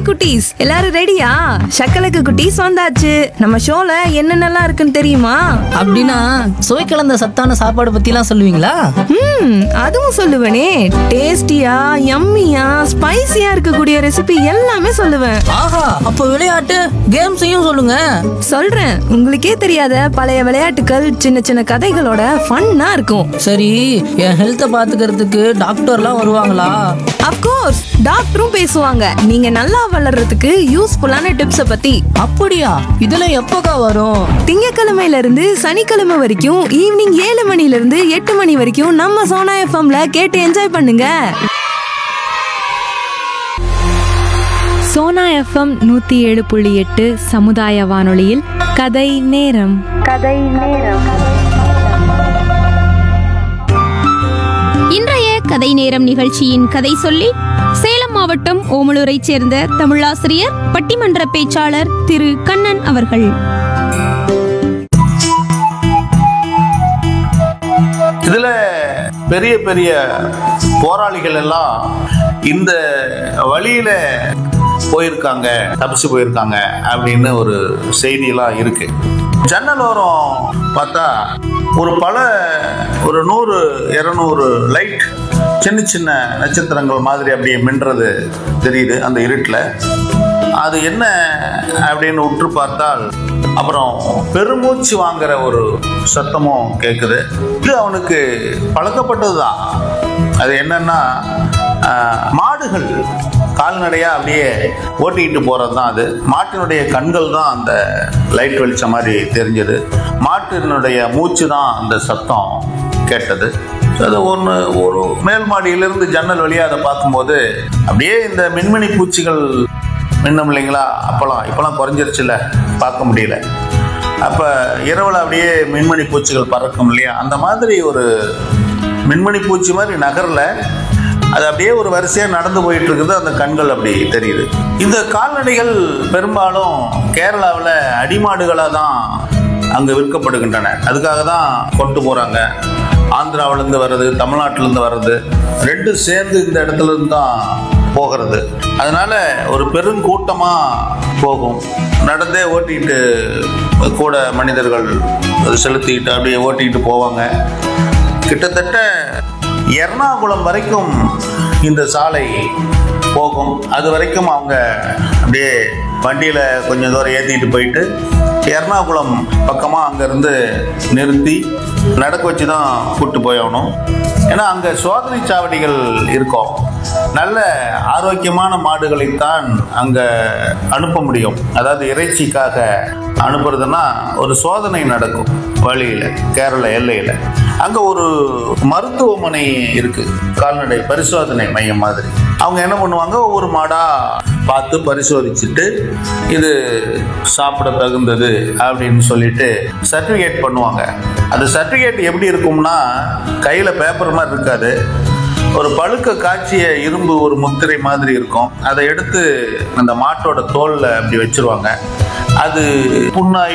குட்டீஸ் எல்லாரும் ரெடியா சக்கலக்கு குட்டீஸ் வந்தாச்சு நம்ம ஷோல என்னென்னலாம் இருக்குன்னு தெரியுமா அப்படின்னா சுவை கலந்த சத்தான சாப்பாடு பத்திலாம் சொல்லுவீங்களா ம் அதுவும் சொல்லுவேனே டேஸ்டியா யம்மியா ஸ்பைசியா இருக்கக்கூடிய ரெசிபி எல்லாமே சொல்லுவேன் ஆஹா அப்போ விளையாட்டு கேம்ஸையும் சொல்லுங்க சொல்றேன் உங்களுக்கே தெரியாத பழைய விளையாட்டுகள் சின்ன சின்ன கதைகளோட ஃபன்னா இருக்கும் சரி என் ஹெல்த்தை பாத்துக்கிறதுக்கு டாக்டர்லாம் வருவாங்களா அப்கோர்ஸ் டாக்டரும் பேசுவாங்க நீங்க நல்லா வளர்றதுக்கு யூஸ்ஃபுல்லான டிப்ஸை பத்தி அப்படியா இதெல்லாம் எப்போக்கா வரும் திங்கக்கிழமையில இருந்து சனிக்கிழமை வரைக்கும் ஈவினிங் ஏழு மணில இருந்து எட்டு மணி வரைக்கும் நம்ம சோனா எஃப்எம்ல கேட்டு என்ஜாய் பண்ணுங்க சோனா எஃப்எம் நூத்தி ஏழு புள்ளி எட்டு சமுதாய வானொலியில் கதை நேரம் இன்றைய கதை நேரம் நிகழ்ச்சியின் கதை சொல்லி சேலம் மாவட்டம் ஓமலூரைச் சேர்ந்த தமிழாசிரியர் பட்டிமன்ற பேச்சாளர் திரு கண்ணன் அவர்கள் இதுல பெரிய பெரிய போராளிகள் எல்லாம் இந்த வழியில போயிருக்காங்க தப்பிச்சு போயிருக்காங்க அப்படின்னு ஒரு செய்தியெல்லாம் இருக்கு ஜன்னலோரம் பார்த்தா ஒரு பல ஒரு நூறு இரநூறு லைட் சின்ன சின்ன நட்சத்திரங்கள் மாதிரி அப்படியே மின்றது தெரியுது அந்த இருட்டில் அது என்ன அப்படின்னு உற்று பார்த்தால் அப்புறம் பெருமூச்சு வாங்குற ஒரு சத்தமும் கேட்குது இது அவனுக்கு பழக்கப்பட்டது தான் அது என்னன்னா ஆஹ், மாடுகள் கால்நடையா அப்படியே ஓட்டிக்கிட்டு போறது தான் அது மாட்டினுடைய கண்கள் தான் அந்த லைட் வெளிச்சம் மாதிரி தெரிஞ்சது மாட்டினுடைய மூச்சு தான் அந்த சத்தம் கேட்டது அது ஒன்று ஒரு மேல் மாடியிலிருந்து ஜன்னல் வழியாக அதை பார்க்கும்போது அப்படியே இந்த மின்மினி பூச்சிகள் மின்னும் இல்லைங்களா அப்போலாம் இப்போலாம் குறைஞ்சிருச்சுல பார்க்க முடியல அப்போ இரவில் அப்படியே மின்மணி பூச்சிகள் பறக்கும் இல்லையா அந்த மாதிரி ஒரு மின்மணி பூச்சி மாதிரி நகரில் அது அப்படியே ஒரு வரிசையாக நடந்து போயிட்டு இருக்குது அந்த கண்கள் அப்படி தெரியுது இந்த கால்நடைகள் பெரும்பாலும் கேரளாவில் அடிமாடுகளாக தான் அங்கே விற்கப்படுகின்றன அதுக்காக தான் கொண்டு போகிறாங்க ஆந்திராவிலேருந்து வர்றது தமிழ்நாட்டிலேருந்து வர்றது ரெண்டும் சேர்ந்து இந்த இடத்துல இருந்து தான் போகிறது அதனால ஒரு பெருங்கூட்டமாக போகும் நடந்தே ஓட்டிக்கிட்டு கூட மனிதர்கள் அது செலுத்திக்கிட்டு அப்படியே ஓட்டிக்கிட்டு போவாங்க கிட்டத்தட்ட எர்ணாகுளம் வரைக்கும் இந்த சாலை போகும் அது வரைக்கும் அவங்க அப்படியே வண்டியில் கொஞ்சம் தூரம் ஏற்றிட்டு போயிட்டு எர்ணாகுளம் பக்கமாக அங்கேருந்து நிறுத்தி நடக்க வச்சு தான் கூப்பிட்டு போயாகணும் ஏன்னா அங்கே சோதனை சாவடிகள் இருக்கும் நல்ல ஆரோக்கியமான மாடுகளைத்தான் அங்கே அனுப்ப முடியும் அதாவது இறைச்சிக்காக அனுப்புறதுன்னா ஒரு சோதனை நடக்கும் வழியில் கேரள எல்லையில் அங்கே ஒரு மருத்துவமனை இருக்கு கால்நடை பரிசோதனை மையம் மாதிரி அவங்க என்ன பண்ணுவாங்க ஒவ்வொரு மாடா பார்த்து பரிசோதிச்சுட்டு இது சாப்பிட தகுந்தது அப்படின்னு சொல்லிட்டு சர்டிஃபிகேட் பண்ணுவாங்க அந்த சர்டிஃபிகேட் எப்படி இருக்கும்னா கையில் பேப்பர் மாதிரி இருக்காது ஒரு பழுக்க காய்ச்சிய இரும்பு ஒரு முத்திரை மாதிரி இருக்கும் அதை எடுத்து அந்த மாட்டோட தோல்ல அப்படி வச்சிருவாங்க அது புண்ணாய்